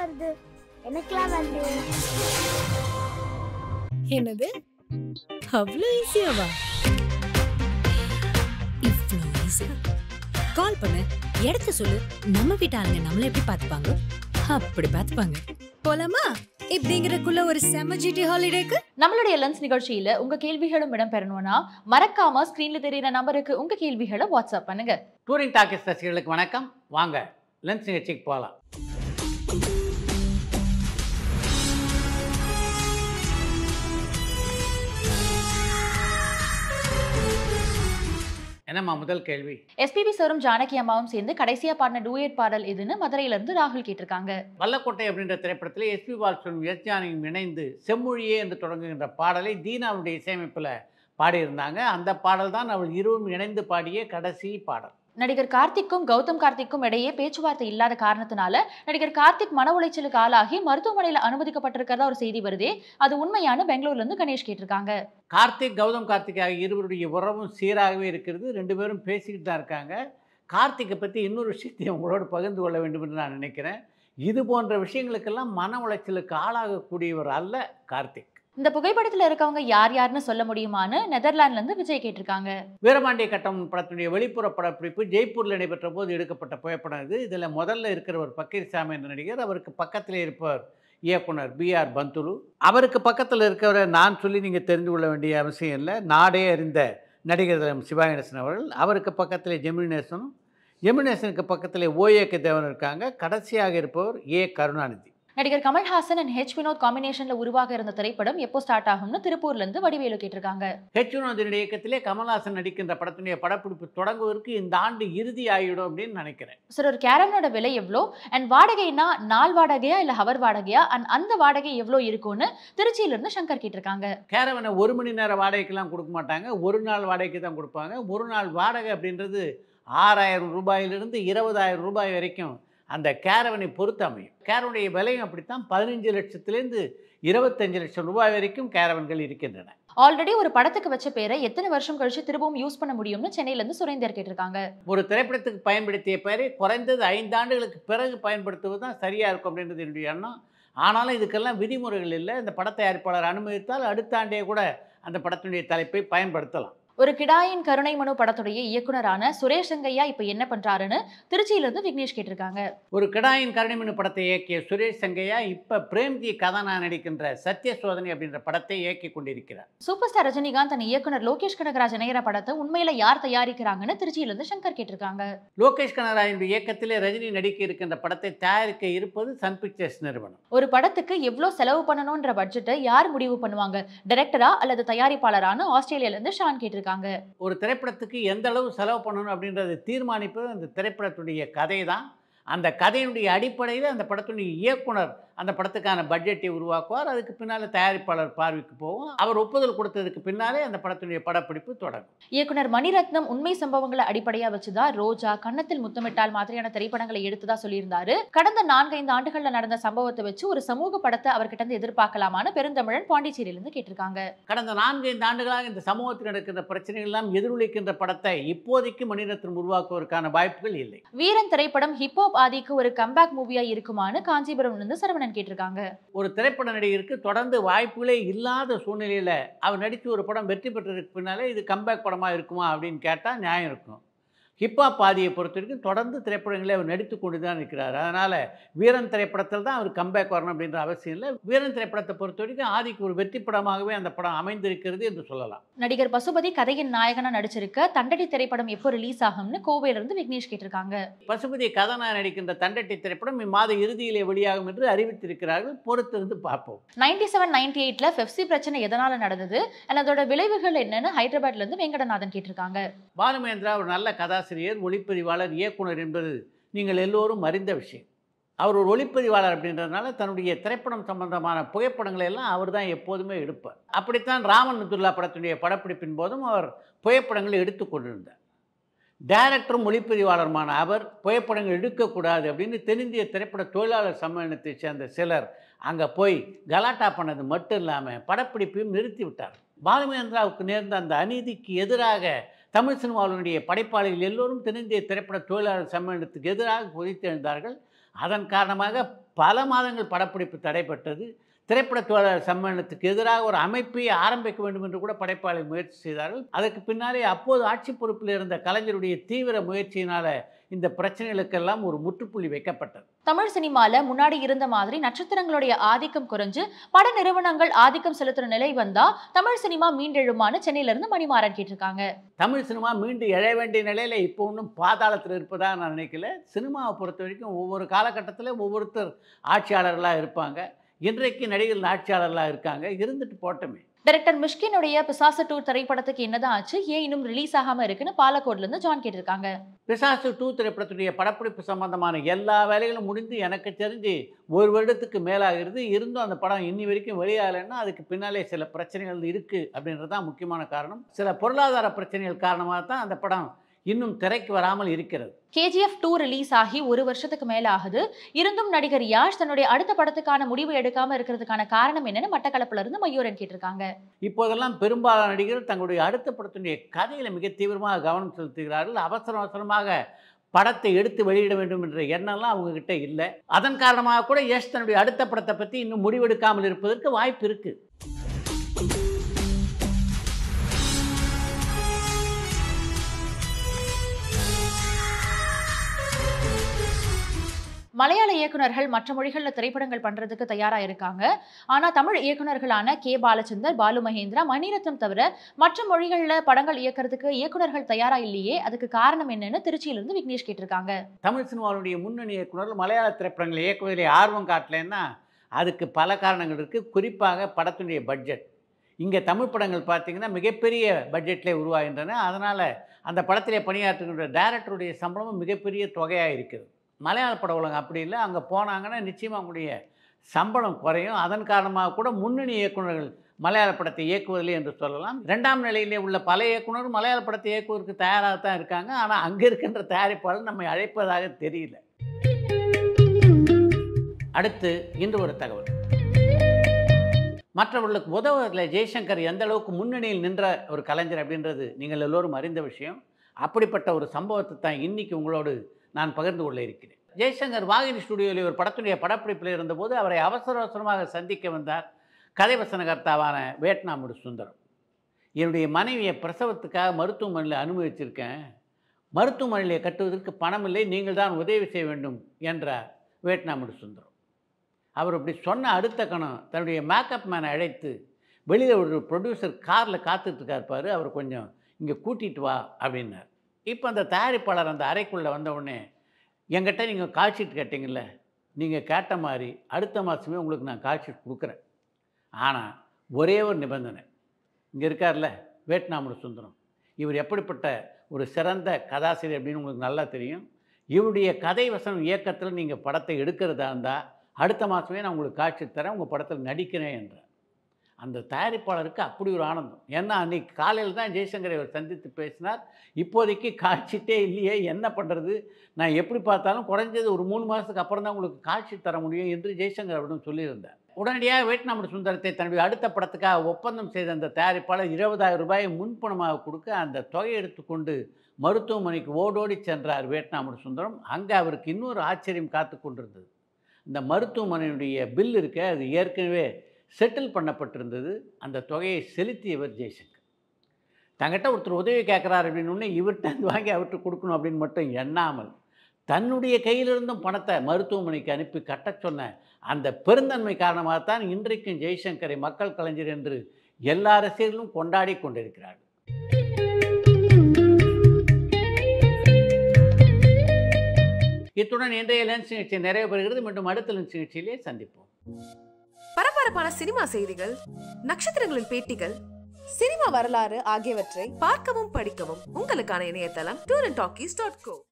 வருது எனக்கெல்லாம் வருது என்னது அவ்வளோ ஈஸியாவா இவ்வளோ ஈஸி கால் பண்ணு இடத்த சொல்லு நம்ம வீட்டு ஆளுங்க நம்மள எப்படி பார்த்துப்பாங்க அப்படி பார்த்துப்பாங்க போலாமா இப்படிங்கிறக்குள்ள ஒரு செம ஜிடி ஹாலிடேக்கு நம்மளுடைய லென்ஸ் நிகழ்ச்சியில உங்க கேள்விகளும் இடம்பெறணும்னா மறக்காம ஸ்கிரீன்ல தெரியுற நம்பருக்கு உங்க கேள்விகளை வாட்ஸ்அப் பண்ணுங்க டூரிங் டாக்கிஸ் ரசிகர்களுக்கு வணக்கம் வாங்க லென்ஸ் நிகழ்ச்சிக்கு போகலாம் என்னம்மா முதல் கேள்வி எஸ்பிபி சாரும் ஜானகி அம்மாவும் சேர்ந்து கடைசியா பாடின டூயட் பாடல் எதுன்னு மதுரையில இருந்து ராகுல் கேட்டிருக்காங்க வல்லக்கோட்டை அப்படின்ற திரைப்படத்தில் எஸ்பி பாலசுவன் எஸ் ஜானகியும் இணைந்து செம்மொழியே என்று தொடங்குகின்ற பாடலை தீனாவுடைய இசையமைப்பில் பாடியிருந்தாங்க அந்த பாடல் தான் அவள் இருவரும் இணைந்து பாடிய கடைசி பாடல் நடிகர் கார்த்திக்கும் கௌதம் கார்த்திக்கும் இடையே பேச்சுவார்த்தை இல்லாத காரணத்தினால நடிகர் கார்த்திக் மன உளைச்சலுக்கு ஆளாகி மருத்துவமனையில அனுமதிக்கப்பட்டிருக்கிறதா ஒரு செய்தி வருதே அது உண்மையான பெங்களூர்ல இருந்து கணேஷ் கேட்டிருக்காங்க கார்த்திக் கௌதம் கார்த்திக் ஆகிய இருவருடைய உறவும் சீராகவே இருக்கிறது ரெண்டு பேரும் பேசிக்கிட்டு தான் இருக்காங்க கார்த்திக்கை பற்றி இன்னொரு விஷயத்தை உங்களோடு பகிர்ந்து கொள்ள வேண்டும் என்று நான் நினைக்கிறேன் இது போன்ற விஷயங்களுக்கெல்லாம் மன உளைச்சலுக்கு ஆளாகக்கூடியவர் அல்ல கார்த்திக் இந்த புகைப்படத்துல இருக்கவங்க யார் யாருன்னு சொல்ல முடியுமான்னு நெதர்லாந்துல இருந்து விஜய் கேட்டிருக்காங்க வீரபாண்டிய கட்டம் படத்தினுடைய வெளிப்புற படப்பிடிப்பு ஜெய்ப்பூரில் நடைபெற்ற போது எடுக்கப்பட்ட புகைப்படம் இது இதில் முதல்ல இருக்கிறவர் பக்கீர்சாமி என்ற நடிகர் அவருக்கு பக்கத்தில் இருப்பவர் இயக்குனர் பி ஆர் பந்துலு அவருக்கு பக்கத்தில் இருக்கிறவரை நான் சொல்லி நீங்கள் தெரிந்து கொள்ள வேண்டிய அவசியம் இல்லை நாடே அறிந்த நடிகர் திலகம் சிவா கணேசன் அவர்கள் அவருக்கு பக்கத்தில் ஜெமினேசனும் ஜெமினேசனுக்கு பக்கத்தில் ஓஏகே தேவன் இருக்காங்க கடைசியாக இருப்பவர் ஏ கருணாநிதி நடிகர் கமல்ஹாசன் அண்ட் ஹெச் வினோத் காம்பினேஷன்ல உருவாக இருந்த திரைப்படம் எப்போ ஸ்டார்ட் ஆகும்னு திருப்பூர்ல இருந்து வடிவேலு கேட்டிருக்காங்க ஹெச் வினோதினுடைய இயக்கத்திலே கமல்ஹாசன் நடிக்கின்ற படத்தினுடைய படப்பிடிப்பு தொடங்குவதற்கு இந்த ஆண்டு இறுதி ஆகிடும் அப்படின்னு நினைக்கிறேன் சார் ஒரு கேரவனோட விலை எவ்வளோ அண்ட் வாடகைனா நாள் வாடகையா இல்ல ஹவர் வாடகையா அண்ட் அந்த வாடகை எவ்வளோ இருக்கும்னு திருச்சியில இருந்து சங்கர் கேட்டிருக்காங்க கேரவனை ஒரு மணி நேரம் வாடகைக்கெல்லாம் கொடுக்க மாட்டாங்க ஒரு நாள் வாடகைக்கு தான் கொடுப்பாங்க ஒரு நாள் வாடகை அப்படின்றது ஆறாயிரம் ரூபாயிலிருந்து இருபதாயிரம் ரூபாய் வரைக்கும் அந்த கேரவனை பொறுத்து அமையும் கேரவனுடைய விலையும் அப்படித்தான் பதினஞ்சு லட்சத்துலேருந்து இருபத்தஞ்சு லட்சம் ரூபாய் வரைக்கும் கேரவன்கள் இருக்கின்றன ஆல்ரெடி ஒரு படத்துக்கு வச்ச பேரை எத்தனை வருஷம் கழிச்சு திரும்பவும் யூஸ் பண்ண முடியும்னு சென்னையில இருந்து சுரேந்தர் கேட்டிருக்காங்க ஒரு திரைப்படத்துக்கு பயன்படுத்திய பெயரை குறைந்தது ஐந்தாண்டுகளுக்கு பிறகு பயன்படுத்துவது தான் சரியாக இருக்கும் அப்படின்றது என்னுடைய எண்ணம் ஆனாலும் இதுக்கெல்லாம் விதிமுறைகள் இல்லை இந்த பட தயாரிப்பாளர் அனுமதித்தால் அடுத்த ஆண்டே கூட அந்த படத்தினுடைய தலைப்பை பயன்படுத்தலாம் ஒரு கிடாயின் கருணை மனு படத்துடைய இயக்குனரான சுரேஷ் சங்கையா இப்ப என்ன பண்றாருன்னு திருச்சியில இருந்து விக்னேஷ் கேட்டிருக்காங்க ஒரு கிடாயின் கருணிமணி படத்தை இயக்கிய சுரேஷ் சங்கையா இப்போ பிரேம்ஜி கதானா நடிக்கின்ற சத்திய சோதனை அப்படின்ற படத்தை இயக்கி கொண்டிருக்கிறார் சூப்பர் ஸ்டார் ரஜினிகாந்த் தன் இயக்குனர் லோகேஷ் கனகராஜ் இணையற படத்தை உண்மையில யார் தயாரிக்கிறாங்கன்னு திருச்சியில இருந்து சங்கர் கேட்டிருக்காங்க லோகேஷ் கனகராஜனுடைய இயக்கத்திலே ரஜினி நடிக்க இருக்கின்ற படத்தை தயாரிக்க இருப்பது சன் பிக்சர்ஸ் நிறுவனம் ஒரு படத்துக்கு எவ்வளோ செலவு பண்ணணும்ன்ற பட்ஜெட்டை யார் முடிவு பண்ணுவாங்க டைரக்டரா அல்லது தயாரிப்பாளரான்னு ஆஸ்திரேலியால இருந்து ஷான் கேட்டிருக்காங்க ஒரு திரைப்படத்துக்கு எந்த அளவு செலவு பண்ணணும் அப்படின்றத தீர்மானிப்பது அந்த திரைப்படத்துடைய கதை தான் அந்த கதையினுடைய அடிப்படையில் அந்த படத்துடைய இயக்குனர் அந்த படத்துக்கான பட்ஜெட்டை உருவாக்குவார் அதுக்கு பின்னால் தயாரிப்பாளர் பார்வைக்கு போகும் அவர் ஒப்புதல் கொடுத்ததுக்கு பின்னாலே அந்த படத்துடைய படப்பிடிப்பு தொடங்கும் இயக்குனர் மணிரத்னம் உண்மை சம்பவங்களை அடிப்படையா வச்சுதான் ரோஜா கன்னத்தில் முத்தமிட்டால் மாதிரியான திரைப்படங்களை எடுத்ததா சொல்லியிருந்தாரு கடந்த நான்கைந்து ஆண்டுகள்ல நடந்த சம்பவத்தை வச்சு ஒரு சமூக படத்தை அவர்கிட்ட இருந்து எதிர்பார்க்கலாமான்னு பெருந்தமிழன் பாண்டிச்சேரியில இருந்து கேட்டிருக்காங்க கடந்த நான்கு ஐந்து ஆண்டுகளாக இந்த சமூகத்தில் நடக்கின்ற பிரச்சனைகள் எல்லாம் எதிரொலிக்கின்ற படத்தை இப்போதைக்கு மணிரத்னம் உருவாக்குவதற்கான வாய்ப்புகள் இல்லை வீரன் திரைப்படம் ஹிப்ஹாப் ஆதிக்கு ஒரு கம்பேக் மூவியா இருக்குமான்னு காஞ்சிபுரம் இருந்து சரவணன் கேட்டிருக்காங்க ஒரு திரைப்பட நடிகருக்கு தொடர்ந்து வாய்ப்புகளே இல்லாத சூழ்நிலையில் அவர் நடித்து ஒரு படம் வெற்றி பெற்றதுக்கு பின்னாலே இது கம்பேக் படமாக இருக்குமா அப்படின்னு கேட்டால் நியாயம் இருக்கும் ஹிப்ஹாப் பாதியை பொறுத்த வரைக்கும் தொடர்ந்து திரைப்படங்களே அவர் நடித்து கொண்டு தான் இருக்கிறார் அதனால் வீரன் திரைப்படத்தில் தான் அவர் கம்பேக் வரணும் அப்படின்ற அவசியம் இல்லை வீரன் திரைப்படத்தை பொறுத்த வரைக்கும் ஆதிக்கு ஒரு வெற்றி படமாகவே அந்த படம் அமைந்திருக்கிறது என்று சொல்லலாம் நடிகர் பசுபதி கதையின் நாயகனா நடிச்சிருக்க தண்டடி திரைப்படம் எப்போ ரிலீஸ் ஆகும்னு கோவையில இருந்து விக்னேஷ் கேட்டிருக்காங்க பசுபதி கதானா நடிக்கின்ற தண்டட்டி திரைப்படம் இம்மாத இறுதியிலே வெளியாகும் என்று அறிவித்திருக்கிறார்கள் பொறுத்திருந்து பார்ப்போம் நைன்டி செவன் நைன்டி எயிட்ல பெப்சி பிரச்சனை எதனால நடந்தது and அதோட விளைவுகள் என்னன்னு ஹைதராபாத்ல இருந்து வெங்கடநாதன் கேட்டிருக்காங்க பாலுமேந்திரா ஒரு நல்ல கதாசிரியர் ஒளிப்பதிவாளர் இயக்குனர் என்பது நீங்கள் எல்லோரும் அறிந்த விஷயம் அவர் ஒரு ஒளிப்பதிவாளர் அப்படின்றதுனால தன்னுடைய திரைப்படம் சம்பந்தமான புகைப்படங்களை எல்லாம் அவர் தான் எப்போதுமே எடுப்பார் அப்படித்தான் ராமன் நதுல்லா படத்துடைய படப்பிடிப்பின் போதும் அவர் புகைப்படங்களை எடுத்து கொண்டிருந்தார் டைரக்டரும் ஒளிப்பதிவாளருமான அவர் புகைப்படங்கள் எடுக்கக்கூடாது அப்படின்னு தென்னிந்திய திரைப்பட தொழிலாளர் சம்மேளனத்தை சேர்ந்த சிலர் அங்கே போய் கலாட்டா பண்ணது மட்டும் இல்லாமல் படப்பிடிப்பையும் நிறுத்தி விட்டார் பாலுமேந்திராவுக்கு நேர்ந்த அந்த அநீதிக்கு எதிராக தமிழ் சினிமாவினுடைய படைப்பாளிகள் எல்லோரும் தென்னிந்திய திரைப்பட தொழிலாளர் சம்மேளனத்துக்கு எதிராக கொதித்தெழுந்தார்கள் அதன் காரணமாக பல மாதங்கள் படப்பிடிப்பு தடைப்பட்டது திரைப்பட தொழிலாளர் சம்மேளனத்துக்கு எதிராக ஒரு அமைப்பை ஆரம்பிக்க வேண்டும் என்று கூட படைப்பாளி முயற்சி செய்தார்கள் அதற்கு பின்னாலே அப்போது ஆட்சி பொறுப்பில் இருந்த கலைஞருடைய தீவிர முயற்சியினால இந்த பிரச்சனைகளுக்கெல்லாம் ஒரு முற்றுப்புள்ளி வைக்கப்பட்டது தமிழ் சினிமால முன்னாடி இருந்த மாதிரி நட்சத்திரங்களுடைய ஆதிக்கம் குறைஞ்சு பட நிறுவனங்கள் ஆதிக்கம் செலுத்துற நிலை வந்தா தமிழ் சினிமா மீண்டெழுமான்னு சென்னையில இருந்து மணிமாறன் கேட்டிருக்காங்க தமிழ் சினிமா மீண்டும் எழ வேண்டிய நிலையில் இப்போ ஒன்றும் பாதாளத்தில் இருப்பதாக நான் நினைக்கல சினிமாவை பொறுத்த வரைக்கும் ஒவ்வொரு காலகட்டத்தில் ஒவ்வொருத்தர் ஆட்சியாளர்களாக இருப்பாங்க இன்றைக்கு நடிகர்கள் ஆட்சியாளர்களாக இருக்காங்க இருந்துட்டு போட்டோமே டைரக்டர் மிஷ்கினுடைய பிசாசு டூ திரைப்படத்துக்கு என்னதான் ஆச்சு ஏன் இன்னும் ரிலீஸ் ஆகாம இருக்குன்னு பாலக்கோட்ல இருந்து ஜான் கேட்டிருக்காங்க பிசாசு டூ திரைப்படத்துடைய படப்பிடிப்பு சம்பந்தமான எல்லா வேலைகளும் முடிந்து எனக்கு தெரிஞ்சு ஒரு வருடத்துக்கு மேலாகிறது இருந்தும் அந்த படம் இன்னி வரைக்கும் வெளியாகலைன்னா அதுக்கு பின்னாலே சில பிரச்சனைகள் இருக்குது அப்படின்றது தான் முக்கியமான காரணம் சில பொருளாதார பிரச்சனைகள் காரணமாக தான் அந்த படம் இன்னும் திரைக்கு வராமல் இருக்கிறது கேஜிஎஃப் டூ ரிலீஸ் ஆகி ஒரு வருஷத்துக்கு மேல ஆகுது இருந்தும் நடிகர் யாஷ் தன்னுடைய அடுத்த படத்துக்கான முடிவு எடுக்காம இருக்கிறதுக்கான காரணம் என்னன்னு மட்டக்களப்புல இருந்து மயூரன் கேட்டிருக்காங்க இப்போதெல்லாம் பெரும்பாலான நடிகர்கள் தங்களுடைய அடுத்த படத்தினுடைய கதையில் மிக தீவிரமாக கவனம் செலுத்துகிறார்கள் அவசர அவசரமாக படத்தை எடுத்து வெளியிட வேண்டும் என்ற எண்ணம்லாம் அவங்க கிட்ட இல்லை அதன் காரணமாக கூட யஷ் தன்னுடைய அடுத்த படத்தை பற்றி இன்னும் முடிவெடுக்காமல் இருப்பதற்கு வாய்ப்பு இருக்குது மலையாள இயக்குனர்கள் மற்ற மொழிகள்ல திரைப்படங்கள் பண்றதுக்கு தயாரா இருக்காங்க ஆனா தமிழ் இயக்குனர்களான கே பாலச்சந்தர் பாலு மகேந்திரா மணிரத்னம் தவிர மற்ற மொழிகள்ல படங்கள் இயக்குறதுக்கு இயக்குனர்கள் தயாரா இல்லையே அதுக்கு காரணம் என்னன்னு திருச்சியில இருந்து விக்னேஷ் கேட்டிருக்காங்க தமிழ் சினிமாவுடைய முன்னணி இயக்குனர்கள் மலையாள திரைப்படங்களை இயக்குவதிலே ஆர்வம் காட்டலைன்னா அதுக்கு பல காரணங்கள் இருக்குது குறிப்பாக படத்தினுடைய பட்ஜெட் இங்கே தமிழ் படங்கள் பார்த்தீங்கன்னா மிகப்பெரிய பட்ஜெட்டில் உருவாகின்றன அதனால் அந்த படத்திலே பணியாற்றுகின்ற டைரக்டருடைய சம்பளமும் மிகப்பெரிய தொகையாக இருக்குது மலையாள பட உலகம் அப்படி இல்லை அங்கே போனாங்கன்னா நிச்சயமாக அவங்களுடைய சம்பளம் குறையும் அதன் காரணமாக கூட முன்னணி இயக்குனர்கள் மலையாள படத்தை இயக்குவதில்லை என்று சொல்லலாம் ரெண்டாம் நிலையிலே உள்ள பல இயக்குனர்கள் மலையாள படத்தை இயக்குவதற்கு தயாராக தான் இருக்காங்க ஆனால் அங்கே இருக்கின்ற தயாரிப்பாளர் நம்மை அழைப்பதாக தெரியல அடுத்து இன்று ஒரு தகவல் மற்றவர்களுக்கு உதவுவதில் ஜெய்சங்கர் எந்த அளவுக்கு முன்னணியில் நின்ற ஒரு கலைஞர் அப்படின்றது நீங்கள் எல்லோரும் அறிந்த விஷயம் அப்படிப்பட்ட ஒரு சம்பவத்தை தான் இன்னைக்கு உங்களோடு நான் பகிர்ந்து கொள்ள இருக்கிறேன் ஜெய்சங்கர் வாகினி ஸ்டுடியோவில் ஒரு படத்துடைய படப்பிடிப்பில் இருந்தபோது அவரை அவசர அவசரமாக சந்திக்க வந்தார் கதை வசனகர்த்தாவான வேட்நாமுடு சுந்தரம் என்னுடைய மனைவியை பிரசவத்துக்காக மருத்துவமனையில் அனுமதிச்சிருக்கேன் மருத்துவமனையில் கட்டுவதற்கு பணம் இல்லை நீங்கள் தான் உதவி செய்ய வேண்டும் என்றார் வேட்நாமுடு சுந்தரம் அவர் அப்படி சொன்ன அடுத்த கணம் தன்னுடைய மேக்கப் மேனை அழைத்து வெளியில் ஒரு ப்ரொடியூசர் காரில் காத்துட்ருக்கார் பாரு அவர் கொஞ்சம் இங்கே கூட்டிகிட்டு வா அப்படின்னார் இப்போ அந்த தயாரிப்பாளர் அந்த அறைக்குள்ளே வந்த உடனே என்கிட்ட நீங்கள் கால் ஷீட் கேட்டிங்கல்ல நீங்கள் கேட்ட மாதிரி அடுத்த மாதமே உங்களுக்கு நான் கால் ஷீட் கொடுக்குறேன் ஆனால் ஒரே ஒரு நிபந்தனை இங்கே இருக்கார்ல வேட்நாமுடு சுந்தரம் இவர் எப்படிப்பட்ட ஒரு சிறந்த கதாசிரியர் அப்படின்னு உங்களுக்கு நல்லா தெரியும் இவருடைய கதை வசனம் இயக்கத்தில் நீங்கள் படத்தை எடுக்கிறதா இருந்தால் அடுத்த மாதமே நான் உங்களுக்கு காட்சி தரேன் உங்கள் படத்தில் நடிக்கிறேன் என்றார் அந்த தயாரிப்பாளருக்கு அப்படி ஒரு ஆனந்தம் ஏன்னா அன்றைக்கி காலையில் தான் ஜெய்சங்கரை அவர் சந்தித்து பேசினார் இப்போதைக்கு காட்சிட்டே இல்லையே என்ன பண்ணுறது நான் எப்படி பார்த்தாலும் குறைஞ்சது ஒரு மூணு மாதத்துக்கு அப்புறம் தான் உங்களுக்கு காட்சி தர முடியும் என்று ஜெய்சங்கர் அவரிடம் சொல்லியிருந்தார் உடனடியாக வேட்நாமடு சுந்தரத்தை தன்னுடைய அடுத்த படத்துக்காக ஒப்பந்தம் செய்த அந்த தயாரிப்பாளர் இருபதாயிரம் ரூபாயை முன்பணமாக கொடுக்க அந்த தொகையை எடுத்துக்கொண்டு மருத்துவமனைக்கு ஓடோடி சென்றார் வேட்நாமடு சுந்தரம் அங்கே அவருக்கு இன்னொரு ஆச்சரியம் காத்து கொண்டிருந்தது இந்த மருத்துவமனையுடைய பில் இருக்க அது ஏற்கனவே செட்டில் பண்ணப்பட்டிருந்தது அந்த தொகையை செலுத்தியவர் ஜெய்சங்கர் தங்கிட்ட ஒருத்தர் உதவி கேட்குறாரு அப்படின்னு இவர்கிட்ட இருந்து வாங்கி அவர்கிட்ட கொடுக்கணும் அப்படின்னு மட்டும் எண்ணாமல் தன்னுடைய கையிலிருந்தும் பணத்தை மருத்துவமனைக்கு அனுப்பி கட்டச் சொன்ன அந்த பெருந்தன்மை காரணமாகத்தான் இன்றைக்கும் ஜெய்சங்கரை மக்கள் கலைஞர் என்று எல்லா ரசிகர்களும் கொண்டாடி கொண்டிருக்கிறார்கள் இத்துடன் இன்றைய லென்ஸ் நிகழ்ச்சி நிறைவு பெறுகிறது மீண்டும் அடுத்த லென்ஸ் நிகழ்ச்சியிலே சந்திப்போம் பரபரப்பான சினிமா செய்திகள் நட்சத்திரங்களின் பேட்டிகள் சினிமா வரலாறு ஆகியவற்றை பார்க்கவும் படிக்கவும் உங்களுக்கான இணையதளம் tour and talkies dot go